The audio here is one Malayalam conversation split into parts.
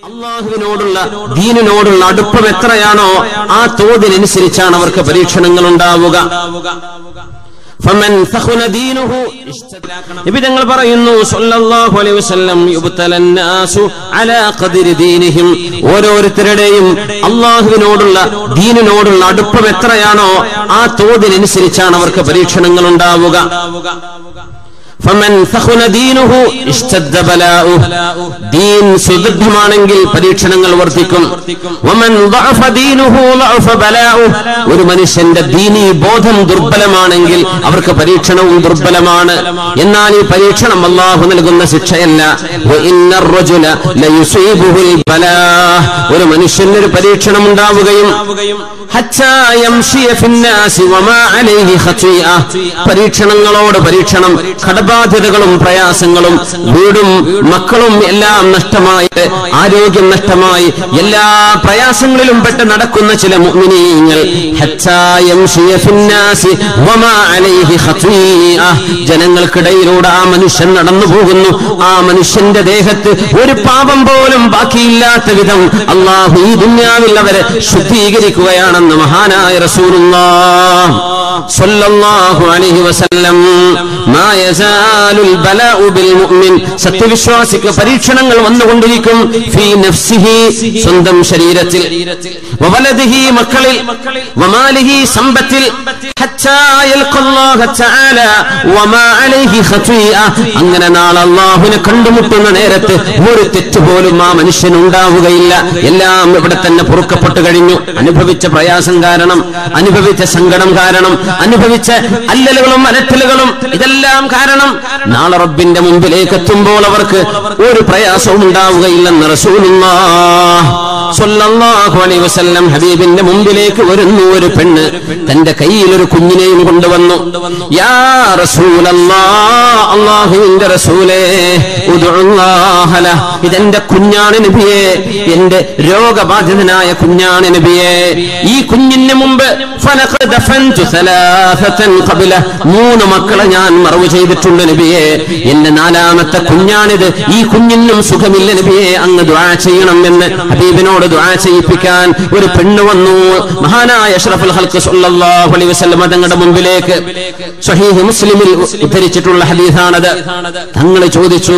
അള്ളാഹുവിനോടുള്ള ദീനിനോടുള്ള അടുപ്പം എത്രയാണോ ആ തോതിനനുസരിച്ചാണ് അവർക്ക് പരീക്ഷണങ്ങൾ ഉണ്ടാവുക ഫമൻ സഖുന ദീനുഹു നബി തങ്ങൾ പറയുന്നു സല്ലല്ലാഹു അലൈഹി വസല്ലം യുബ്തലൻ നാസു അലാ ഖദ്രി ദീനിഹിം ഓരോരുത്തരുടെയും അള്ളാഹുവിനോടുള്ള ദീനിനോടുള്ള അടുപ്പം എത്രയാണോ ആ തോതിനനുസരിച്ചാണ് അവർക്ക് പരീക്ഷണങ്ങൾ ഉണ്ടാവുക ഫമൻ സഖുന ദീനുഹു ഇഷ്തദ്ദ ബലാഉഹ് ദീൻ സുദൃഢമാണെങ്കിൽ പരീക്ഷണങ്ങൾ വർദ്ധിക്കും വമൻ ضعف ദീനുഹു ضعف ബലാഉഹ് ഒരു മനുഷ്യന്റെ ദീനീ ബോധം ദുർബലമാണെങ്കിൽ അവർക്ക് പരീക്ഷണവും ദുർബലമാണ് എന്നാൽ ഈ പരീക്ഷണം അല്ലാഹു നൽകുന്ന ശിക്ഷയല്ല വഇന്ന الرجل ليصيبه البلاء ഒരു മനുഷ്യന് ഒരു പരീക്ഷണം ഉണ്ടാവുകയും ഹത്താ യംശിയ ഫിന്നാസി വമാ അലൈഹി ഖതീഅ പരീക്ഷണങ്ങളോട് പരീക്ഷണം കടബാധ്യതകളും പ്രയാസങ്ങളും വീടും മക്കളും എല്ലാം നഷ്ടമായി ആരോഗ്യം നഷ്ടമായി എല്ലാ പ്രയാസങ്ങളിലും പെട്ട് നടക്കുന്ന ചില മുഅ്മിനീങ്ങൾ ഹത്താ യംശിയ ഫിന്നാസി വമാ അലൈഹി ഖതീഅ ജനങ്ങൾക്കിടയിലൂടെ ആ മനുഷ്യൻ നടന്നു പോകുന്നു ആ മനുഷ്യന്റെ ദേഹത്ത് ഒരു പാപം പോലും ബാക്കിയില്ലാത്ത വിധം അള്ളാഹു ഈ ദുന്യാവിൽ അവരെ ശുദ്ധീകരിക്കുകയാണെന്ന് മഹാനായ റസൂലുള്ളാഹ് സ്വല്ലല്ലാഹു അലൈഹി വസല്ലം മാ യസാലുൽ ബലാഉ ബിൽ മുഅ്മിൻ സത്യവിശ്വാസിക്ക് പരീക്ഷണങ്ങൾ വന്നുകൊണ്ടിരിക്കും ഫീ നഫ്സിഹി സ്വന്തം ശരീരത്തിൽ വവലദിഹി മക്കളിൽ വമാലിഹി സമ്പത്തിൽ ഹത്താ യൽഖല്ലാഹ തആല വമാ അലൈഹി ഖതീഅ അങ്ങനെ നാളെ അല്ലാഹുവിനെ കണ്ടുമുട്ടുന്ന നേരത്ത് ഒരു തെറ്റ് പോലും ആ മനുഷ്യന് ഉണ്ടാവുകയില്ല എല്ലാം ഇവിടെ തന്നെ പൊറുക്കപ്പെട്ടു കഴിഞ്ഞു അനുഭവിച്ച പ്രയാസം കാരണം അനുഭവിച്ച സങ്കടം കാരണം അനുഭവിച്ച അല്ലലുകളും അലറ്റലുകളും ഇതെല്ലാം കാരണം നാളെ റബ്ബിന്റെ മുമ്പിലേക്ക് എത്തുമ്പോൾ അവർക്ക് ഒരു പ്രയാസവും ഉണ്ടാവുകയില്ലെന്ന് റസൂലുള്ളാഹ് സ്വല്ലല്ലാഹു അലൈഹി വസല്ലം ഹബീബിന്റെ മുമ്പിലേക്ക് വരുന്നു ഒരു പെണ്ണ് തന്റെ കയ്യിൽ ഒരു കുഞ്ഞിനെയും കൊണ്ടുവന്നു യാ റസൂലല്ലാഹ് അല്ലാഹുവിന്റെ റസൂലേ ഉദ്ഉല്ലാഹ ലഹ. ഇതെന്റെ കുഞ്ഞാണ് നബിയെ എന്റെ രോഗബാധിതനായ കുഞ്ഞാണ് നബിയെ ഈ കുഞ്ഞിന് മുമ്പ് ഫലഖ് ദഫൻതു സലാസതൻ ഖബല മൂന്ന് മക്കളെ ഞാൻ മറവ് ചെയ്തിട്ടുണ്ട് നബിയെ എന്റെ നാലാമത്തെ കുഞ്ഞാണിത് ഈ കുഞ്ഞിനും സുഖമില്ല നബിയെ അങ്ങ് ദുആ ചെയ്യണം എന്ന് ഹബീബിനോട് ദുആ ചെയ്യിപ്പിക്കാൻ ഒരു പെണ്ണ് വന്നു മഹാനായ അഷ്റഫുൽ ഹൽക്ക് സല്ലല്ലാഹു അലൈഹി വസല്ലം തങ്ങളുടെ മുമ്പിലേക്ക് സ്വഹീഹ് മുസ്ലിമിൽ ഉദ്ധരിച്ചിട്ടുള്ള ഹദീസാണത് തങ്ങൾ ചോദിച്ചു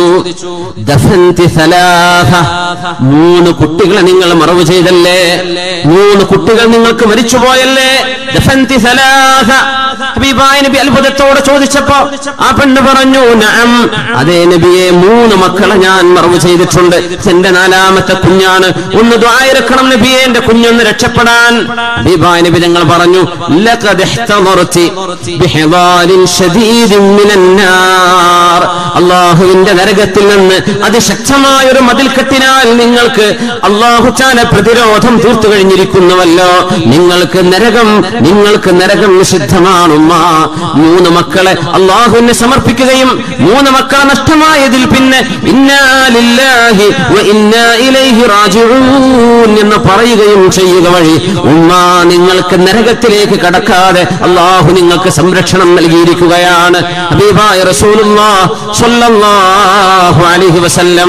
ദഫൻതി സലാസ മൂന്ന് കുട്ടികളെ നിങ്ങൾ മറവ് ചെയ്തല്ലേ മൂന്ന് കുട്ടികൾ നിങ്ങൾക്ക് മരിച്ചുപോയല്ലേ ദഫൻതി സലാസ ഹബീബായ നബി അത്ഭുതത്തോടെ ചോദിച്ചപ്പോ ആ പെണ്ണ് പറഞ്ഞു നഅം അതേ നബിയെ മൂന്ന് മക്കളെ ഞാൻ മറവ് ചെയ്തിട്ടുണ്ട് എന്റെ നാലാമത്തെ കുഞ്ഞാണ് ഒന്ന് ദ്വായിരക്കണം നബിയെ എന്റെ കുഞ്ഞൊന്ന് രക്ഷപ്പെടാൻ ഹബീബായ നബി ഞങ്ങൾ പറഞ്ഞു ലഖദ് ഇഹ്തദർതി ബിഹിദാരിൻ ശദീദിൻ മിനൻ നാർ അല്ലാഹുവിന്റെ നരകത്തിൽ നിന്ന് അതിശക്തമായ ഒരു മതിൽക്കെട്ടിനാൽ നിങ്ങൾക്ക് അള്ളാഹു ചാല പ്രതിരോധം തീർത്തു കഴിഞ്ഞിരിക്കുന്നുവല്ലോ നിങ്ങൾക്ക് നരകം നിങ്ങൾക്ക് നരകം നിഷിദ്ധമാണുമ്മ മൂന്ന് മക്കളെ അള്ളാഹുവിനെ സമർപ്പിക്കുകയും മൂന്ന് മക്കളെ നഷ്ടമായതിൽ പിന്നെ ഇന്നാ ലില്ലാഹി വ ഇന്നാ ഇലൈഹി റാജിഊൻ എന്ന് പറയുകയും ചെയ്യുക വഴി ഉമ്മ നിങ്ങൾക്ക് നരകത്തിലേക്ക് കടക്കാതെ അള്ളാഹു നിങ്ങൾക്ക് സംരക്ഷണം നൽകിയിരിക്കുകയാണ് ഹബീബായ റസൂലുള്ളാഹ് സ്വല്ലല്ലാഹു അലൈഹി വസല്ലം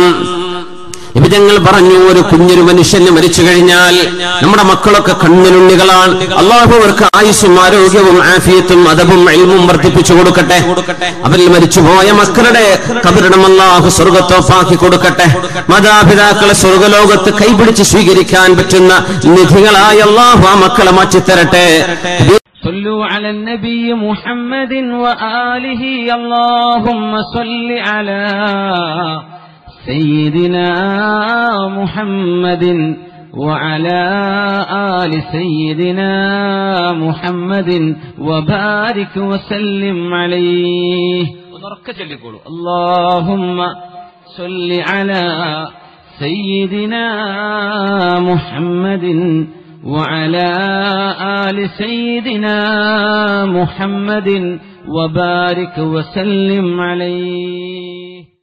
വിഭജങ്ങൾ പറഞ്ഞു ഒരു കുഞ്ഞൊരു മനുഷ്യന് മരിച്ചു കഴിഞ്ഞാൽ നമ്മുടെ മക്കളൊക്കെ കണ്ണിലുണ്ണികളാണ് അള്ളാഹു അവർക്ക് ആയുസ്സും ആരോഗ്യവും ആഫിയത്തും അതവും എൽമും വർദ്ധിപ്പിച്ചു കൊടുക്കട്ടെ അവരിൽ മരിച്ചുപോയ മക്കളുടെ കബറിടം അള്ളാഹു സ്വർഗത്തോഫാക്കി കൊടുക്കട്ടെ മാതാപിതാക്കളെ സ്വർഗലോകത്ത് കൈപിടിച്ച് സ്വീകരിക്കാൻ പറ്റുന്ന നിധികളായി അള്ളാഹു ആ മക്കളെ മാറ്റിത്തരട്ടെ صلوا على النبي محمد وآله اللهم صل على سيدنا محمد وعلى آل سيدنا محمد وبارك وسلم عليه اللهم صل على سيدنا محمد وعلى آل سيدنا محمد وبارك وسلم عليه